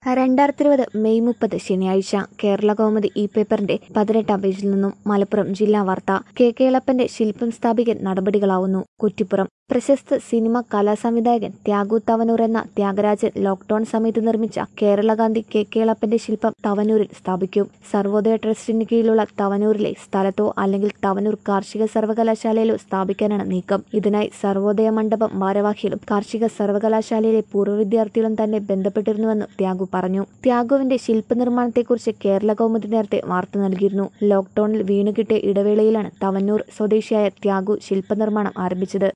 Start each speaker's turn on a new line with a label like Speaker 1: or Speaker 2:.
Speaker 1: രണ്ടായിരത്തി ഇരുപത് മെയ് മുപ്പത് ശനിയാഴ്ച കേരള കൗമുദി ഇ പേപ്പറിന്റെ പതിനെട്ടാം പേജിൽ നിന്നും മലപ്പുറം ജില്ലാ വാർത്ത കെ കേളപ്പന്റെ ശില്പം സ്ഥാപിക്കാൻ നടപടികളാവുന്നു കുറ്റിപ്പുറം പ്രശസ്ത സിനിമ കലാസംവിധായകൻ ത്യാഗു തവനൂർ എന്ന ത്യാഗരാജൻ ലോക്ഡൌൺ സമയത്ത് നിർമ്മിച്ച കേരളഗാന്ധി കെ കേളപ്പന്റെ ശില്പം തവനൂരിൽ സ്ഥാപിക്കും സർവോദയ ട്രസ്റ്റിന് കീഴിലുള്ള തവനൂരിലെ സ്ഥലത്തോ അല്ലെങ്കിൽ തവനൂർ കാർഷിക സർവകലാശാലയിലോ സ്ഥാപിക്കാനാണ് നീക്കം ഇതിനായി സർവോദയ മണ്ഡപം ഭാരവാഹികളും കാർഷിക സർവകലാശാലയിലെ പൂർവ്വ വിദ്യാർത്ഥികളും തന്നെ ബന്ധപ്പെട്ടിരുന്നുവെന്ന് ത്യാഗു പറഞ്ഞു ത്യാഗുവിന്റെ ശില്പനിർമ്മാണത്തെക്കുറിച്ച് കേരള കൗമുദി നേരത്തെ വാർത്ത നൽകിയിരുന്നു ലോക്ഡൌണിൽ വീണുകിട്ടിയ ഇടവേളയിലാണ് തവന്നൂർ സ്വദേശിയായ ത്യാഗു ശില്പനിർമ്മാണം ആരംഭിച്ചത്